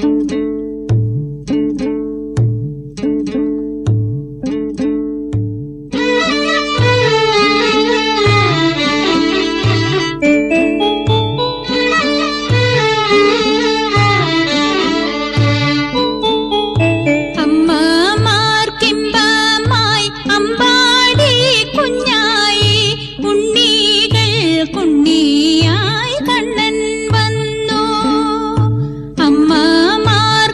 അമ്മമാർക്കിമ്പമായി അമ്പാടി കുഞ്ഞായി ഉണ്ണികൾ കുണ്ണിയായി കണ്ണൻ വന്നു അമ്മമാർക്കിമ്പമായി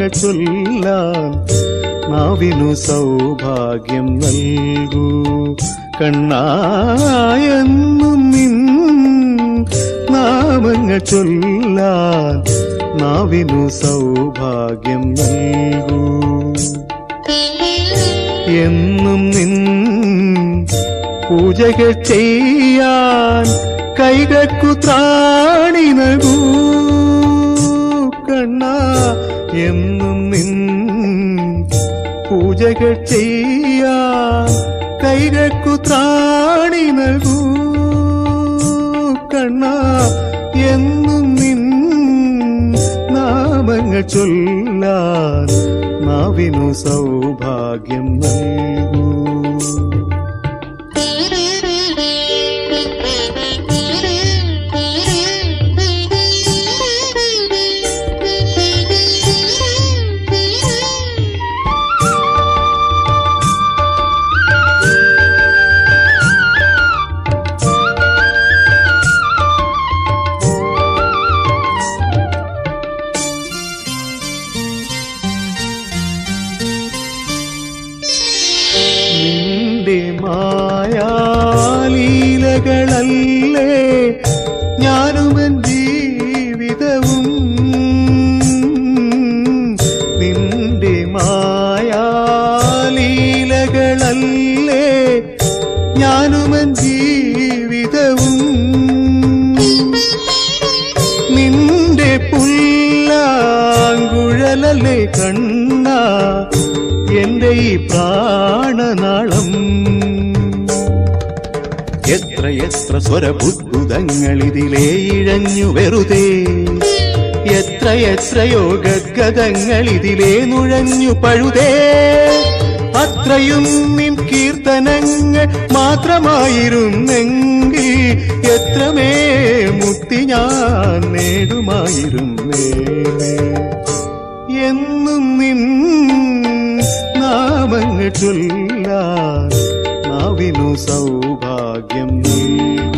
നാമങ്ങൾ ചൊല്ലാൻ നാവിനു സൗഭാഗ്യം നൽകൂ കണ്ണായെന്നും നിൻ നാമങ്ങൾ ചൊല്ലാൻ നാവിനു സൗഭാഗ്യം നൽകൂ എന്നും നിൻ പൂജകൾ ചെയ്യാൻ കൈകൾക്കു ത്രാണി നൽകൂ കണ്ണ എന്നും നിൻ പൂജകൾ ചെയ്യാൻ കൈകൾക്കു ത്രാണി നൽകൂ കണ്ണ എന്നും നിൻ നാമങ്ങൾ ചൊല്ലാൻ നാവിനു സൗഭാഗ്യം നൽകൂ നിന്റെ മായാലീലകളല്ലേ ഞാനുമൻ ജീവിതവും നിന്റെ മായാലീലകളല്ലേ ഞാനുമൻ ജീവിതവും നിന്റെ പുല്ലാങ്കുഴലല്ലേ കണ്ണ എന്റെ ഈ പ്രാണനാളം എത്ര എത്ര സ്വരബുദ്ഭുതങ്ങൾ ഇതിലേ ഇഴഞ്ഞു വെറുതെ എത്ര എത്രയോ ഗദ്ഗതങ്ങൾ ഇതിലേ നുഴഞ്ഞു പഴുതേ അത്രയും നിൻ കീർത്തനങ്ങൾ മാത്രമായിരുന്നെങ്കിൽ എത്രമേ മുക്തി ഞാൻ നേടുമായിരുന്നേ എന്നും നിൻ നാമങ്ങൾ ചൊല്ലാൻ നാവിനു സൗഭാഗ്യം നൽകൂ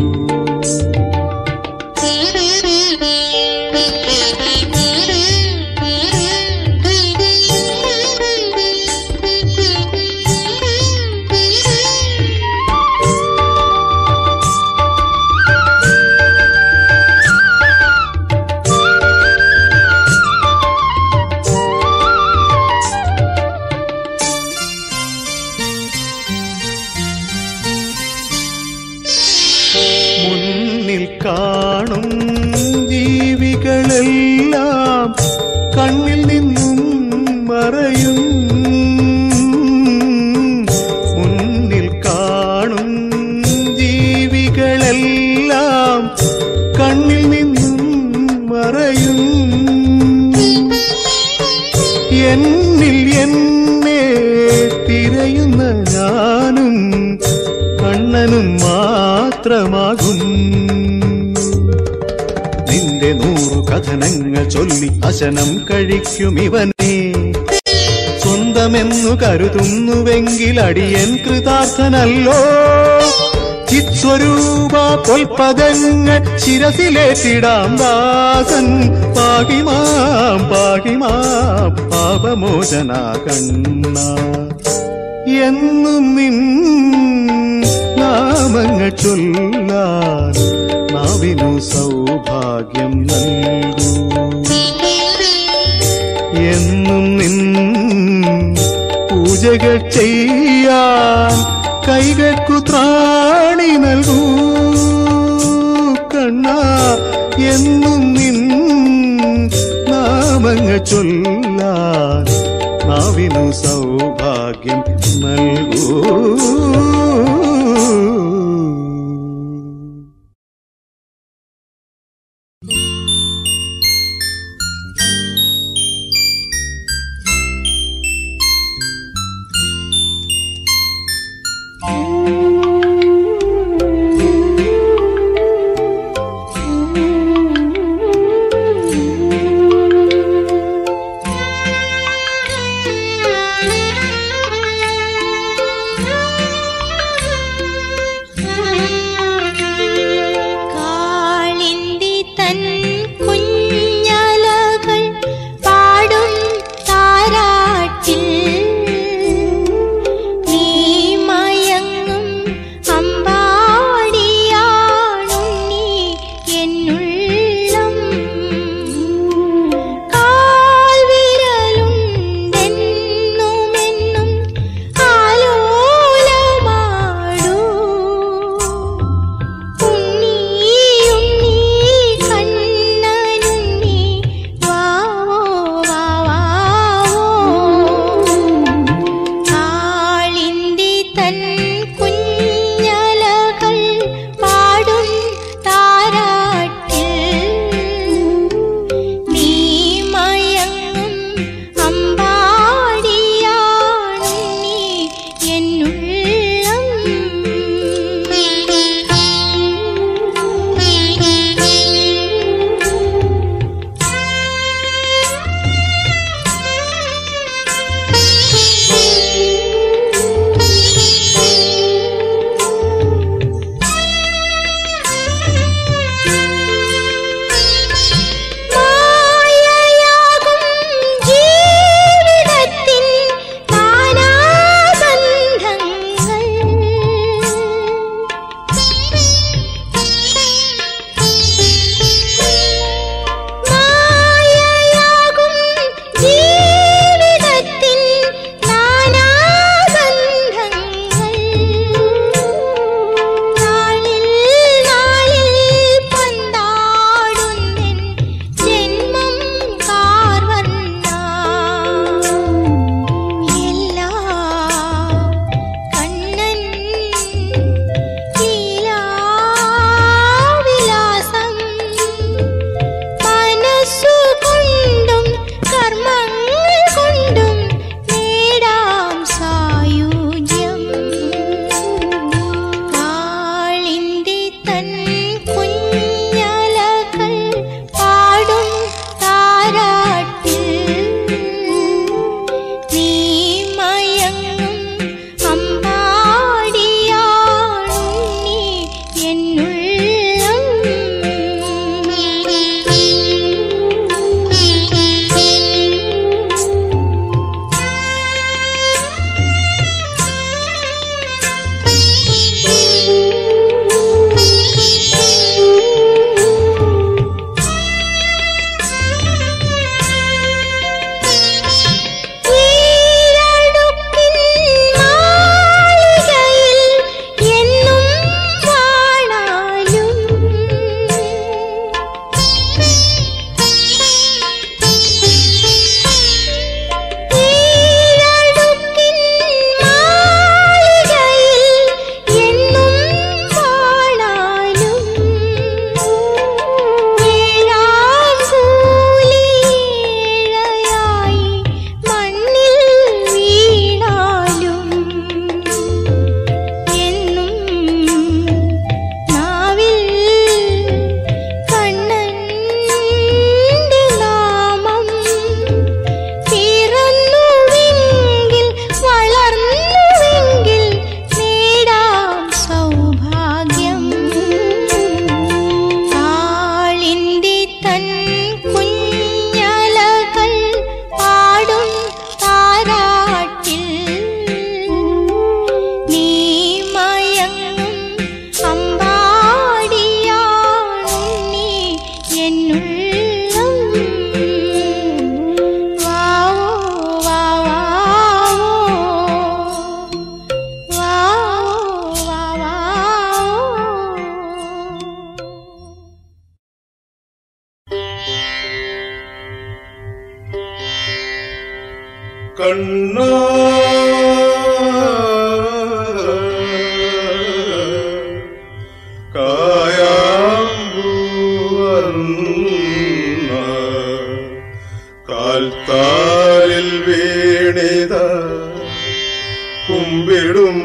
മുന്നിൽ കാണും ജീവികളെല്ലാം കണ്ണിൽ നിന്നും മറയും മുന്നിൽ കാണും ജീവികളെല്ലാം കണ്ണിൽ നിന്നും മറയും എന്നിൽ എന്നെ തിരയുന്ന ഞാനും കണ്ണനും മാത്രമാകും നിന്റെ നൂറു കഥനങ്ങൾ ചൊല്ലി അശനം കഴിക്കും ഇവനെ സ്വന്തമെന്നു കരുതുന്നുവെങ്കിൽ അടിയൻ കൃതാർത്ഥനല്ലോ ചിത്സ്വരൂപ പൊൽപദങ്ങൾ ശിരസിലേറ്റിടാം ദാസൻ പാകിമാം പാകിമാം പാപമോചന കണ്ണ എന്നും നിൻ നാമങ്ങൾ ചൊല്ലാൻ നാവിനു സൗഭാഗ്യം നൽകൂ എന്നും നിൻ പൂജകൾ ചെയ്യാൻ കൈകൾക്കു ത്രാണി നൽകൂ കണ്ണ എന്നും നിൻ നാമങ്ങൾ ചൊല്ലാൻ നാവിനു സൗഭാഗ്യം നൽകൂ Thank you. കണ്ണ കായാമ്പൂവർണ്ണ കാൽത്താലിൽ വീണിത കുമ്പിടും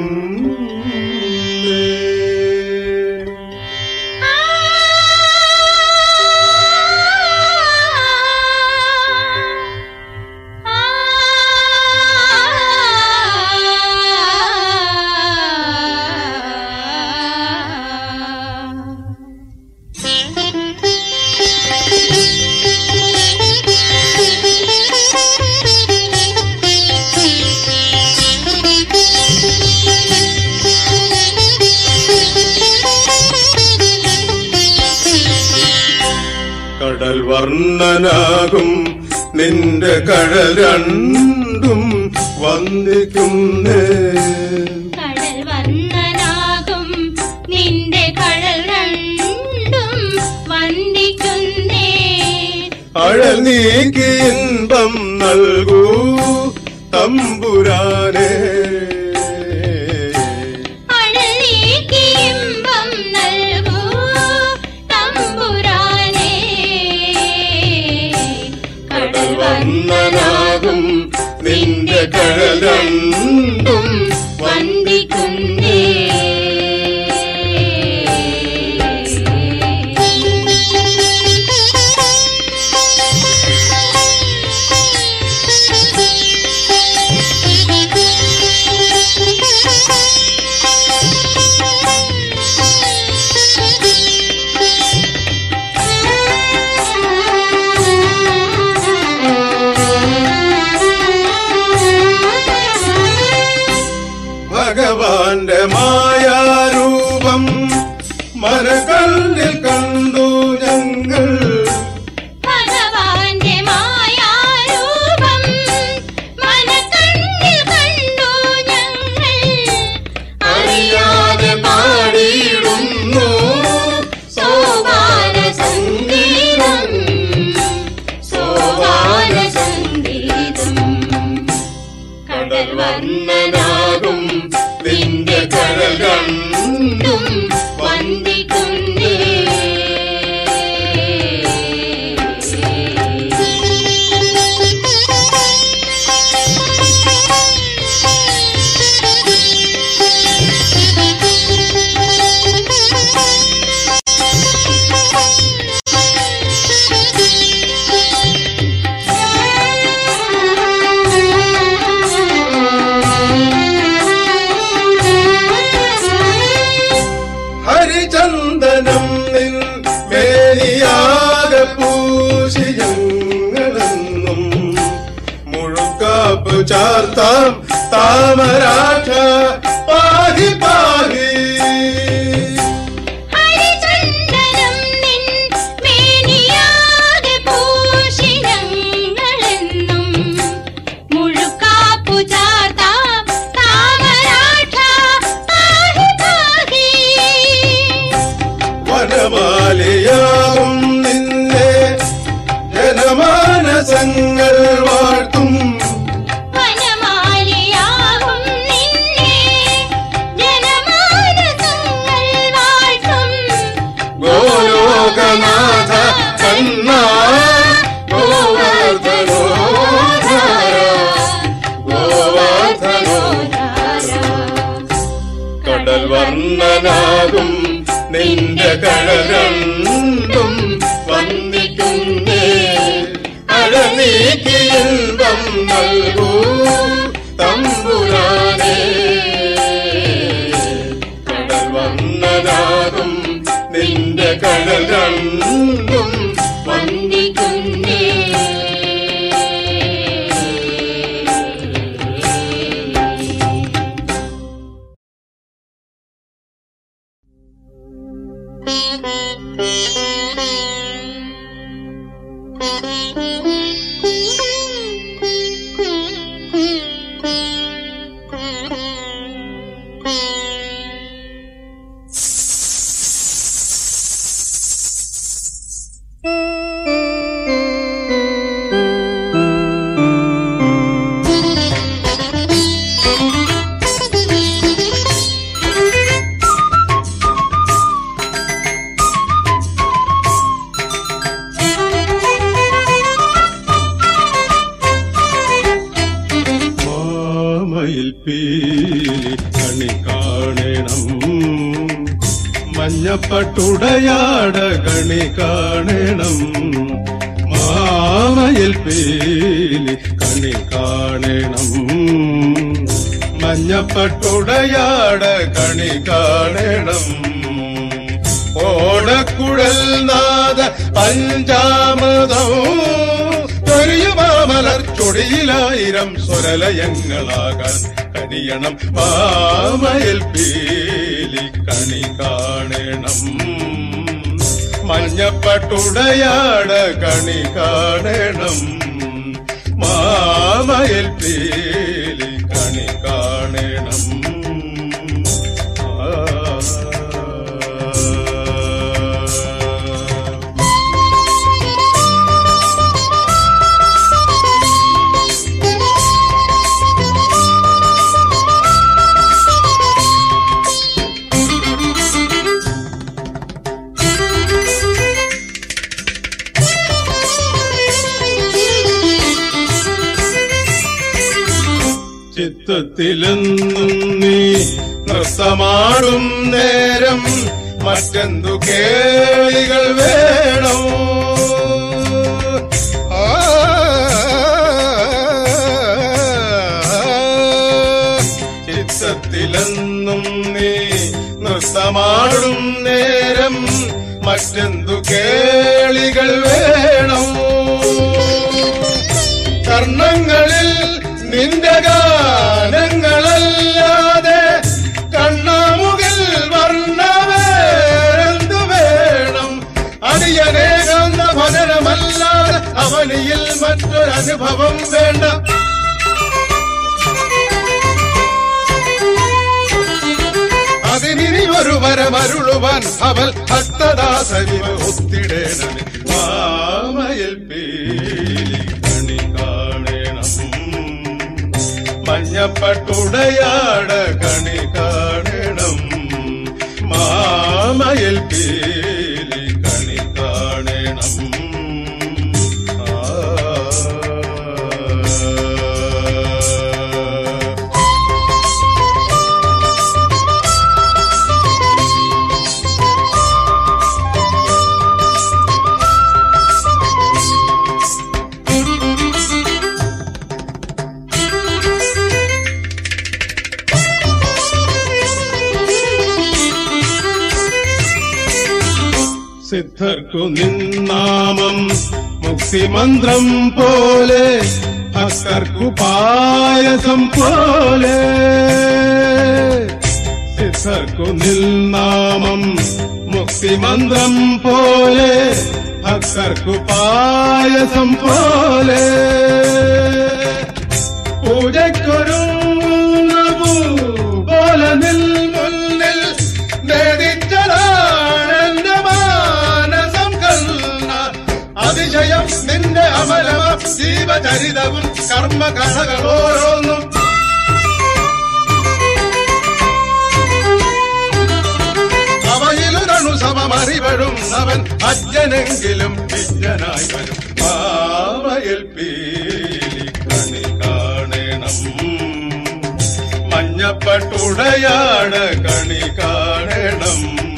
കടൽ വർണ്ണനാകും നിന്റെ കടൽ രണ്ടും വന്ദിക്കുന്നേ കടൽ വർണ്ണനാകും നിന്റെ കടൽ രണ്ടും വന്ദിക്കുന്നേ അഴൽ നീക്കി ഇൻപം നൽകൂ തമ്പുരാനേ അഴലീക്ക് ഇമ്പം നൽകൂ തമ്പുരാനേ കടൽ വർണ്ണനാകും നിന്റെ കടൽ രണ്ടും വന്ദിക്കുന്നേ ഭഗവാന്റെ മായാരൂപം മരകല്ലിൽ കണ്ടു ഞങ്ങൾ ഭഗവാന്റെ മായാരൂപം മനക്കണ്ണിൽ കണ്ടു ഞങ്ങൾ അറിയാതെ പാടിയിടുന്നു സോപാന സംഗീതം സോപാന സംഗീതം കടൽ വർണ്ണനാകും നിന്റെ കടൽ രണ്ടും വന്ദിക്കുന്നേ ഹരിചന്ദനം നിൻ മേനിയാകെ പൂശിയങ്ങളെന്നും മുഴുക്കാപ്പ് ചാർത്താം താമരാക്ഷ പാഹി പാഹി ഹരിചന്ദനം നിൻ മേനിയാകെ പൂഷിനങ്ങളെന്നും മുഴുക്കാപ്പു ചാർത്താം താമരാക്ഷ പാഹി പാഹി വനമാലയാകും നിന്നെ ജനമാനസങ്ങൾ വാഴ്ത്തും വനമാലിയാകും നിന്നെ ജനമാനസങ്ങൾ വാഴ്ത്തും ഗോലോകനാഥ കണ്ണ ഗോവർദ്ധനോധാര ഗോവർദ്ധനോധാര കടൽ വർണ്ണനാകും നിന്റെ കടലണ്ടും വന്ദിക്കുന്നേ അഴനീക്കി ഇൻപം നൽകൂ തമ്പുരാനേ കടൽ വർണ്ണനാകും നിന്റെ കടലണ്ടും വന്ദിക്കുന്നേ ും മഞ്ഞപ്പട്ടുടയാട കണി കാണണം മാമയിൽ പീലി കണി കാണണം മഞ്ഞപ്പട്ടുടയാട കണി കാണണം ഓടക്കുഴൽ നാദ പഞ്ചാമൃതം തൊരിയുമാമലർ ചൊടിയിലായിരം സ്വരലയങ്ങളാകാൻ കനിയണം മാമയിൽ പീലി കണി കാണണം മഞ്ഞപ്പട്ടുടയാട കണി കാണണം മാമയിൽ പീലി കണി കാണണം ആ ചിത്തത്തിലെന്നും നീ നൃത്തമാടും നേരം മറ്റെന്തു കേളികൾ വേണോ ആ, ചിത്തത്തിലെന്നും നീ നൃത്തമാടും നേരം മറ്റെന്തു കേളികൾ വേണോ കർണങ്ങളിൽ നിന്റെ ഗാനങ്ങളല്ലാതെ കണ്ണാമുകിൽ വർണ്ണവേറെന്തു വേണം അടിയനേകാന്ത ഭജനമല്ലാതെ അവനിയിൽ മറ്റൊരനുഭവം വേണ്ട അതിനി ഒരു വരമരുളുവാൻ അവൽ ഭക്തദാസരിവ ഒത്തിടേണമേ മാമയിൽ പീലി കണി കാണണം മഞ്ഞപ്പട്ടുടയാട കണി കാണണം മാമയിൽ പീലി കണി കാണണം ആ സിദ്ധർക്കു നിന്നാമം മുക്തിമന്ത്രം പോലെ ഭക്തർക്കു പായസം പോലെ സിദ്ധർക്കു നിന്നാമം മുക്തിമന്ത്രം പോലെ ഭക്തർക്കു പായസം പോലെ പൂജയ്ക്കൊരു പോലെ നിൽ മുന്നിൽ നേടിച്ചതാണെന്റെ മാനസം കണ്ണ അതിശയം നിന്റെ അമരമ ജീവചരിതവും കർമ്മകഥകളോരോന്നും അവയിലൊരണു സമമറിവഴും അവൻ അജ്ഞനെങ്കിലും വിജ്ഞനായി വരും പാവയിൽ പീലി കണി കാണണം മഞ്ഞപ്പട്ടുടയാട കണി കാണണം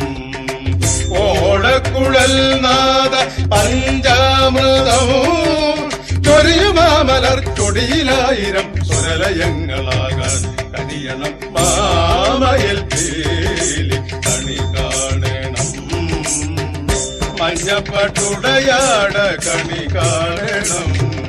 ഓടക്കുഴൽ നാദ പഞ്ചാമൃതവും ചൊരിയുമാമലർ ചൊടിയിലായിരം സ്വരലയങ്ങളാകാൻ കനിയണം മാമയിൽ പീലി കണി കാണണം മഞ്ഞപ്പട്ടുടയാട കണി കാണണം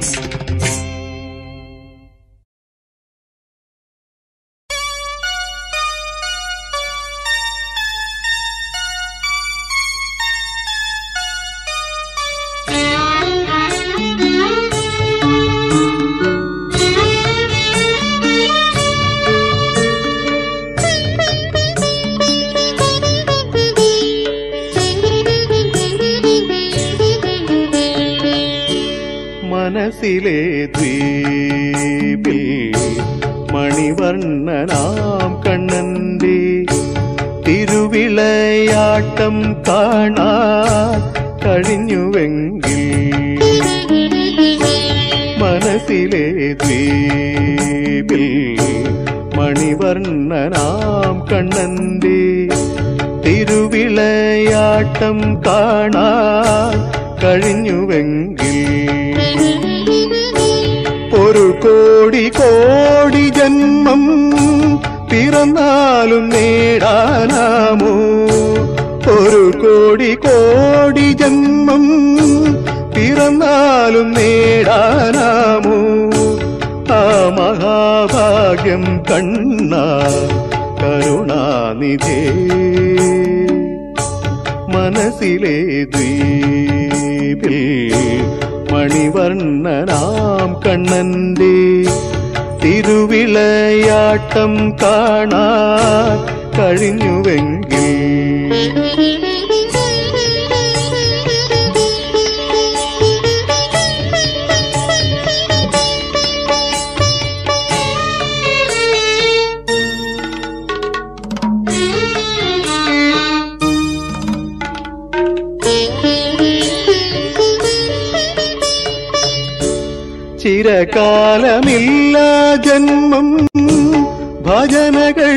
മനസ്സിലെ ദ്വീപിൽ മണിവർണ്ണനാം കണ്ണന്റെ തിരുവിളയാട്ടം കാണാൻ കഴിഞ്ഞുവെങ്കിൽ മനസ്സിലെ ദ്വീപിൽ മണിവർണ്ണനാം കണ്ണന്റെ തിരുവിളയാട്ടം തിരുവിളയാട്ടം കാണാൻ കഴിഞ്ഞുവെങ്കിൽ ഒരു കോടി കോടി ജന്മം പിറന്നാലും നേടാനാമോ ഒരു കോടി കോടി ജന്മം പിറന്നാലും നേടാനാമോ ആ മഹാഭാഗ്യം കണ്ണ കരുണാനിധേ മനസ്സിലെ ദ്വീപിൽ മണിവർണ്ണനാം കണ്ണന്റെ തിരുവിളയാട്ടം കാണാൻ കഴിഞ്ഞുവെങ്കിൽ ചിരകാലമില്ല ജന്മം ഭജനകൾ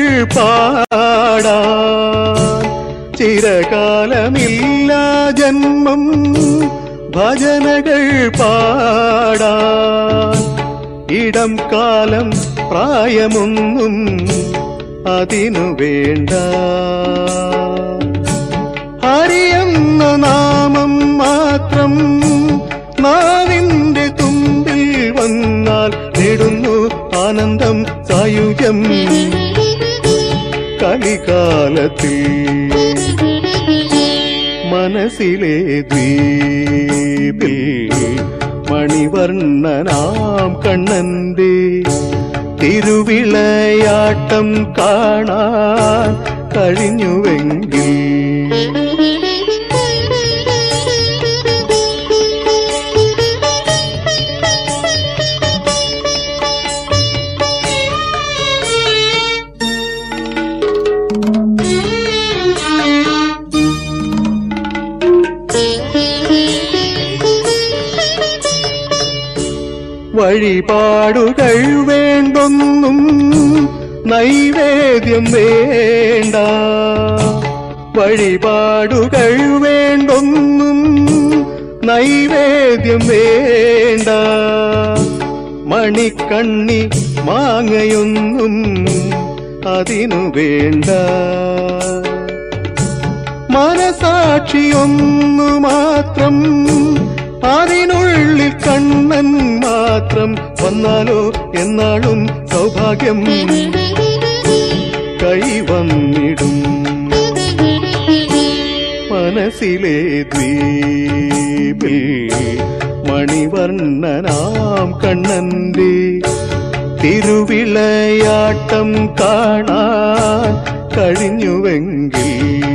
പാടാൻ ചിരകാലമില്ല ജന്മം ഭജനകൾ പാടാൻ ഇടം കാലം പ്രായമൊന്നും അതിനു വേണ്ട ഹരിയെന്ന നാമം മാത്രം നാവിന്റെ തുമ്പിൽ വന്നാൽ നേടുന്നു ആനന്ദം സായുജ്യം കലികാലത്തിൽ മനസ്സിലെ ദ്വീപിൽ മണിവർണ്ണനാം കണ്ണന്റെ തിരുവിളയാട്ടം കാണാൻ കഴിഞ്ഞുവെങ്കിൽ വഴിപാടുകൾ വേണ്ടൊന്നും നൈവേദ്യം വേണ്ട വഴിപാടുകൾ വേണ്ടൊന്നും നൈവേദ്യം വേണ്ട മണിക്കണ്ണി മാങ്ങയൊന്നും അതിനു വേണ്ട മനസാക്ഷിയൊന്നു മാത്രം അതിനുള്ളിൽ കണ്ണൻ മാത്രം വന്നാലോ എന്നാളും സൗഭാഗ്യം കൈവന്നിടും മനസ്സിലെ ദ്വീപിൽ മണിവർണ്ണനാം കണ്ണന്റെ തിരുവിളയാട്ടം കാണാൻ കഴിഞ്ഞുവെങ്കിൽ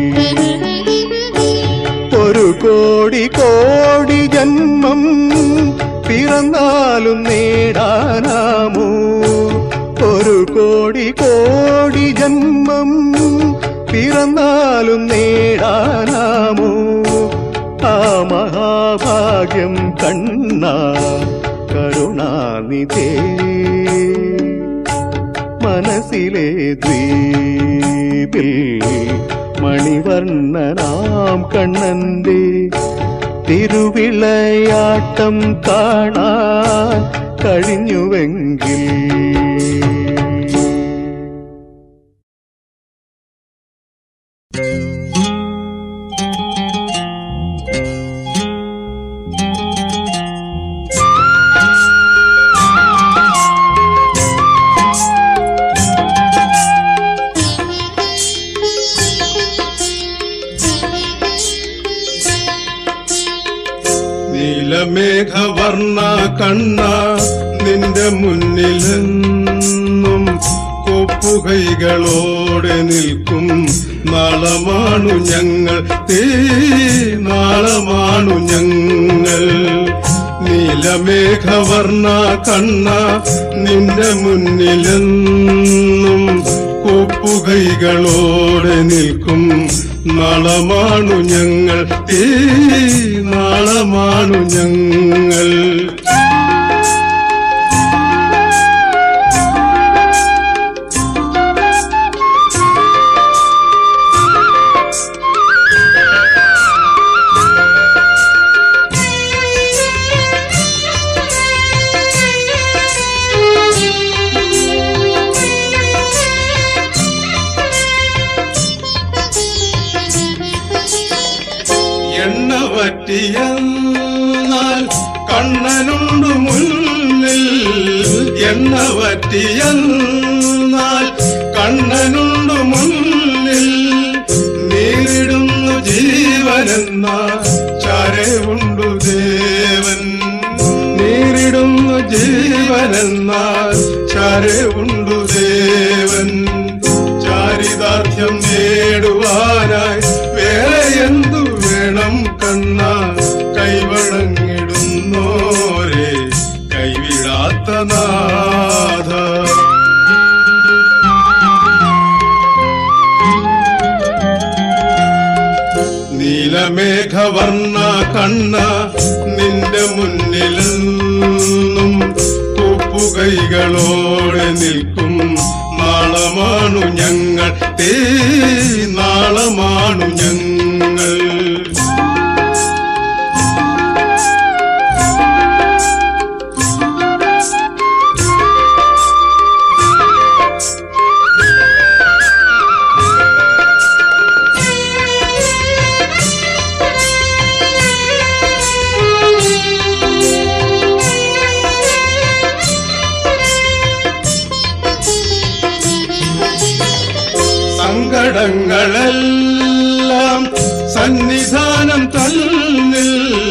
ഒരു കോടി കോടി ജന്മം പിറന്നാലും നേടാനാമോ ഒരു കോടി കോടി ജന്മം പിറന്നാലും നേടാനാമോ ആ മഹാഭാഗ്യം കണ്ണ കരുണാനിധേ മനസ്സിലെ ദ്വീപിൽ മണിവർണ്ണനാം കണ്ണന്റെ തിരുവിളയാട്ടം കാണാൻ കഴിഞ്ഞുവെങ്കിൽ നീലമേഘവർണ്ണ കണ്ണ നിന്റെ മുന്നിലെന്നും കൊപ്പുകൈകളോടെ നിൽക്കും നാളമാണു ഞങ്ങൾ തീ നാളമാണു ഞങ്ങൾ നീലമേഘവർണ്ണ കണ്ണ നിന്റെ മുന്നിലെന്നും കൊപ്പുകൈകളോടെ നിൽക്കും നാളമാണു ഞങ്ങൾ ഈ നാളമാണു ഞങ്ങൾ വറ്റിയെന്നാൽ കണ്ണനുണ്ട് മുന്നിൽ എണ്ണ വറ്റിയെന്നാൽ കണ്ണനുണ്ട് മുന്നിൽ നേരിടുന്നു ജീവനെന്ന ചരവുണ്ടു ദേവൻ നേരിടുന്നു ജീവനെന്ന ചരവുണ്ടു ദേവൻ ചാരിതാർത്ഥ്യം നേടുവാനായി വേറെ എന്തു വേണം കണ്ണ കൈവണങ്ങിടുന്നോരെ കൈവിടാത്ത നാഥ നീലമേഘവർണ്ണ കണ്ണ നിന്റെ മുന്നിലെന്നും കൂപ്പുകൈകളോടെ നിൽക്കും നാളമാണു ഞങ്ങൾ തേ നാളമാണു ഞങ്ങൾ സങ്കടങ്ങളെല്ലാം സന്നിധാനം തന്നിൽ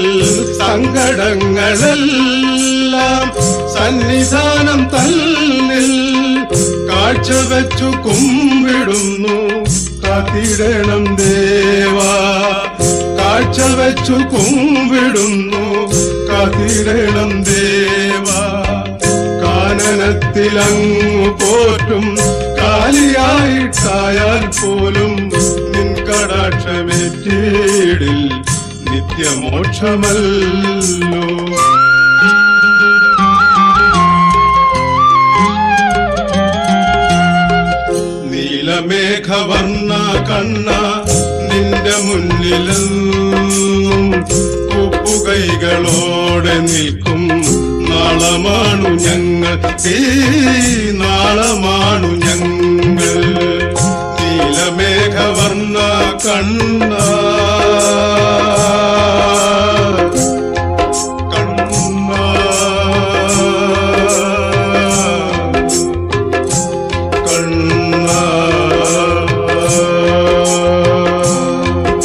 സങ്കടങ്ങളെല്ലാം സന്നിധാനം തന്നിൽ കാഴ്ചവെച്ചു കുമ്പിടുന്നു കത്തിടണം ദേവാ കാഴ്ചവെച്ചു കുമ്പിടുന്നു കത്തിടണം ദേവാ കാനനത്തിലങ്ങു പോറ്റും കാലിയായിട്ടായാൽ പോലും നിൻ കടാക്ഷമേറ്റീടിൽ നിത്യമോക്ഷമല്ലോ നീലമേഘവർണ്ണ കണ്ണ നിന്റെ മുന്നിലെന്നും കൂപ്പുകൈകളോടെ നിൽക്കും നാളമാണു ഞങ്ങൾ ഈ നാളമാണു ഞങ്ങൾ നീലമേഘവർണ്ണ കണ്ണ കണ്ണ കണ്ണ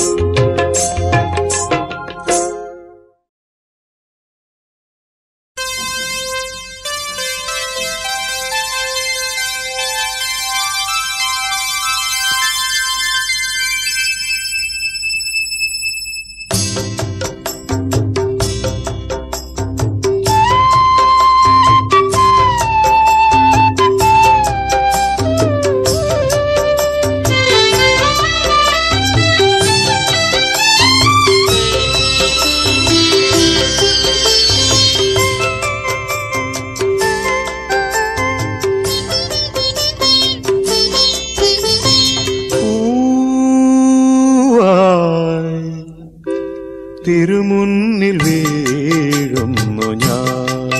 പൂവായി തിരുമുന്നിൽ വീഴുന്നു ഞാൻ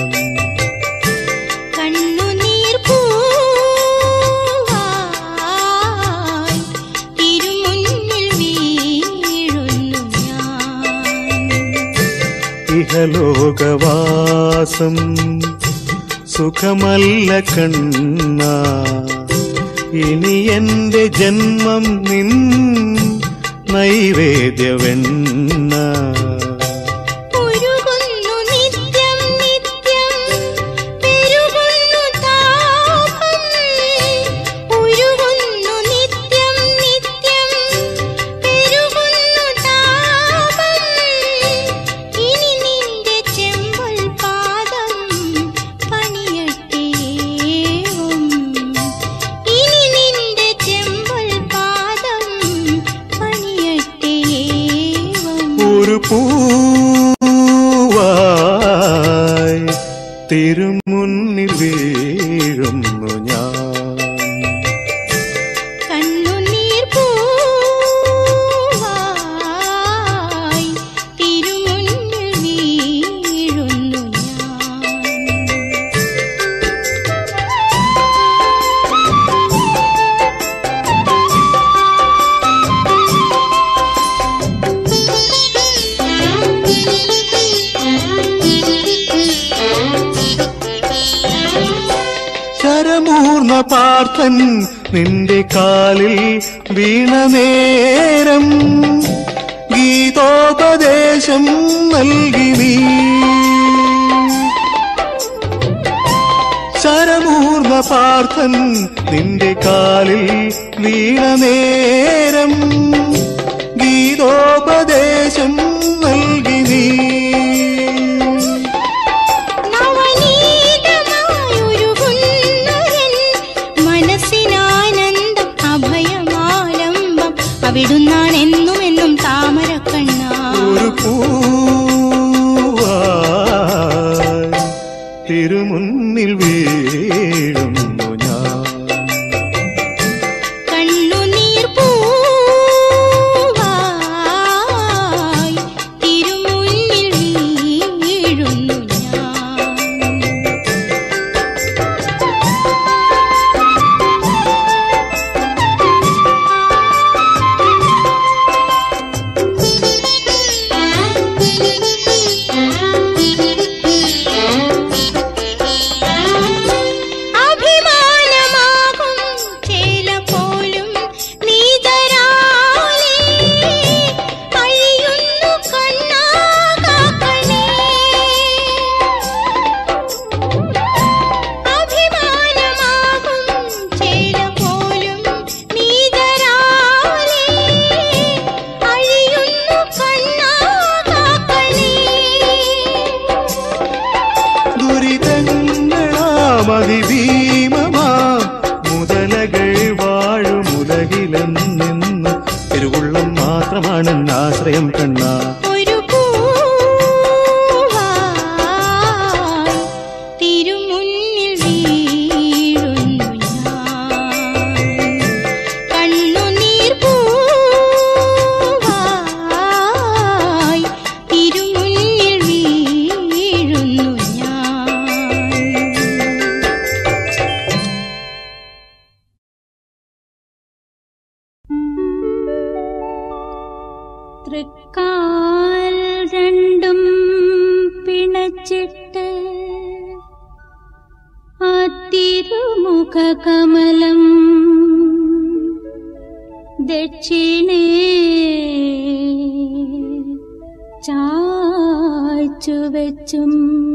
കണ്ണുനീർ പൂവായി തിരുമുന്നിൽ വീഴുന്നു ഞാൻ ഇഹലോകവാസം സുഖമല്ല കണ്ണ ഇനി എന്റെ ജന്മം നിൻ നൈവേദ്യവെണ്ണ ഉരുകുന്നു നിത്യം നിത്യം പെരുകുന്നു താപം ഉരുകുന്നു നിത്യം നിത്യം പെരുകുന്നു താപം ഇനി നിന്റെ ചെമ്പൽ പാദം പണിയട്ടേവും ഇനി നിന്റെ ചെമ്പൽ പാദം പണിയട്ടേവും ഒരു പൂവായി തിരുമുന്നിൽ വീഴുന്നു ഞാൻ കണ്ണുനീർ പൂവായി തിരുമുന്നിൽ വീഴുന്നു ഞാൻ Thank you. പാർത്ഥൻ നിന്റെ കാലിൽ വീണ നേരം ഗീതോപദേശം നൽകി നീ ശരമൂർമ്മ പാർത്ഥൻ നിന്റെ കാലിൽ വീണ നേരം ഗീതോപദേശം നൽകി നീ നവനീതമായൊരുകുന്നൊരൻ മനസ്സിനാനന്ദം അഭയമാലംബം അവിടുന്നാണെന്നും എന്നും താമരക്കണ്ണ ഒരു പൂവായി തിരുമുന്നിൽ വീഴുന്നു ഞാൻ കണ്ണുനീർ പൂവായി തിരുമുന്നിൽ വീഴുന്നു ഞാൻ അഭിമാനമാകും ചേല പോലും നീതരാലേ അഴിയുന്നു കണ്ണാകാക്കണേ അഭിമാനമാകും ചേല പോലും നീതരാലേ അഴിയുന്നു കണ്ണാകാക്കണേ ദുരിതങ്ങളാമതിഭീമമാ മുതലകൾ വാഴുമുലകിലെന്നു തിരുവുള്ളം മാത്രമാണ് ആശ്രയം കണ്ണ ഒരു പൂവായി തിരുമുന്നിൽ വീഴുന്നു ഞാൻ കണ്ണുനീർ പൂവായി തിരുമുന്നിൽ വീഴുന്നു ഞാൻ തൃക്കാൽ രണ്ടും പിണച്ചിട്ട് ആ തിരുമുഖ കമലം ദക്ഷിണേ ചായ്ച്ചു വെച്ചും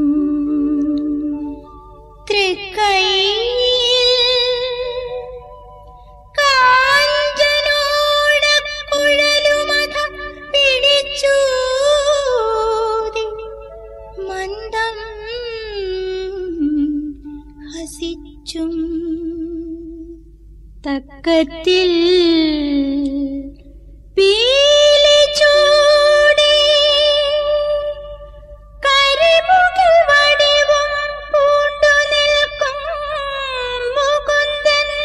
തൃക്കൈ കാഞ്ചനോടക്കുഴലുമത പിടിച്ചൂതി മന്ദം ഹസിച്ചും തക്കത്തിൽ പീലി ചൂടി കരിമുകിൽ വടിവും പൂണ്ടു നിൽക്കും മുകുന്ദൻ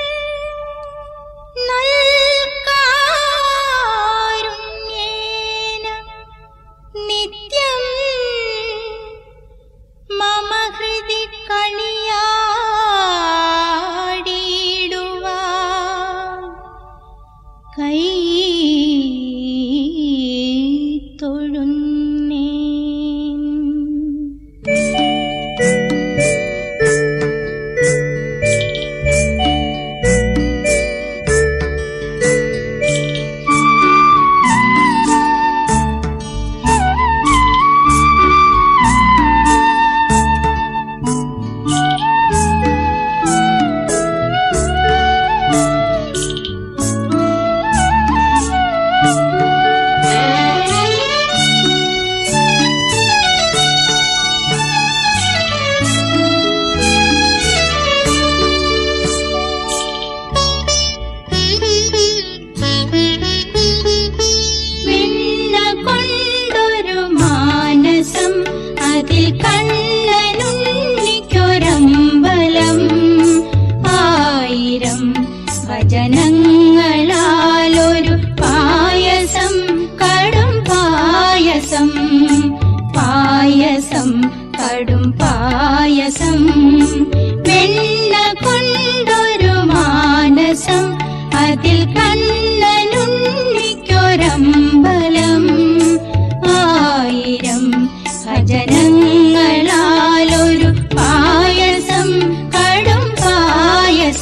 നൽകാരുണ്യേന നിത്യം മമ ഹൃദി കണിയാടിടുവാ കൈ തൊഴുന്നേൻ വെണ്ണ കൊണ്ടൊരു മാനസം അതിൽ കണ്ണനുണ്ണിക്കൊരമ്പലം ആയിരം ഭജനങ്ങളാലൊരു പായസം കടും പായസം പായസം കടും പായസം വെണ്ണ കൊണ്ടൊരു മാനസം അതിൽ കണ്ണനുണ്ണിക്കൊരമ്പലം ആയിരം ഭജനങ്ങളാലൊരു പായസം കടും പായസം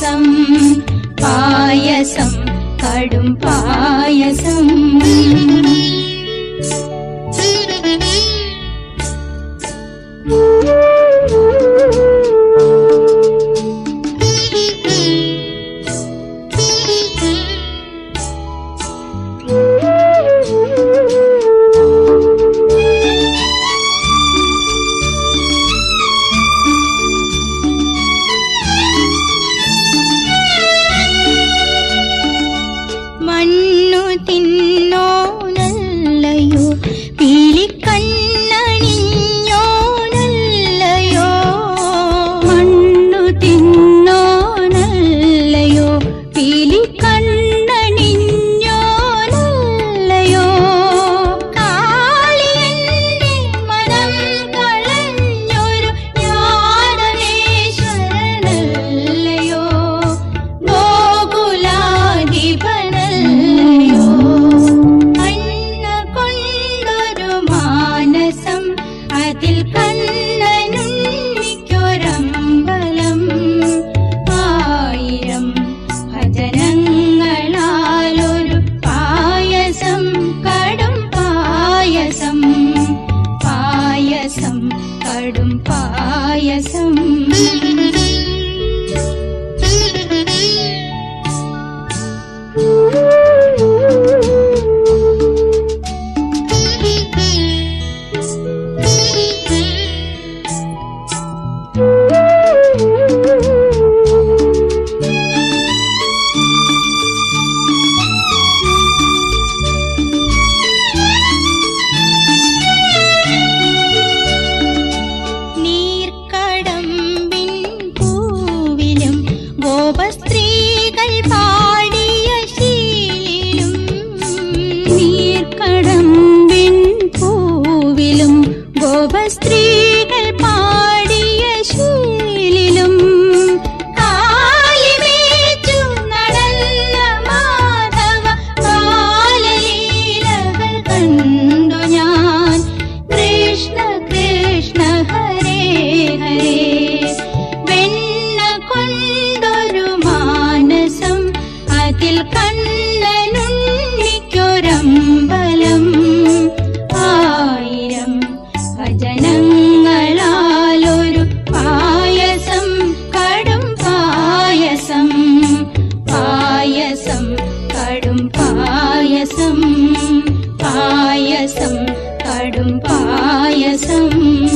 മണ്ണു തിന്നോനല്ലയോ പീലിക്കണ്ണണിഞ്ഞോനല്ലയോ മണ്ണു തിന്നോനല്ലയോ പീലിക്കണ്ണണിഞ്ഞോനല്ലയോ കാളിയന്റെ മനം കളഞ്ഞൊരു ജ്ഞാനേശ്വരനല്ലയോ ഗോകുലാധിപനല്ലയോ കണ്ണ കൊണ്ടൊരു മാനസം അതിൽ കണ്ണനുണ്ണിക്കൊരമ്പലം ആയിരം ഭജനങ്ങളാലൊരു പായസം കടും പായസം പായസം കടും പായസം നീർക്കടമ്പിൻ പൂവിലും ഗോപസ്ത്രീകൾ പാടിയ ശീലിലും നീർക്കടമ്പിൻ പൂവിലും ഗോപസ്ത്രീകൾ പാടിയ ശീലിലും കാലിമേച്ചു നടന്ന മാധവ ബാലലീലകൾ കണ്ടു ഞാൻ കൃഷ്ണ കൃഷ്ണ ഹരേ ഹരേ വെണ്ണ കൊണ്ടൊരു മാനസം അതിൽ കണ്ണനുണ്ണിക്കൊരമ്പലം ആയിരം ഭജനങ്ങളാലൊരു പായസം കടും പായസം പായസം കടും പായസം പായസം കടും പായസം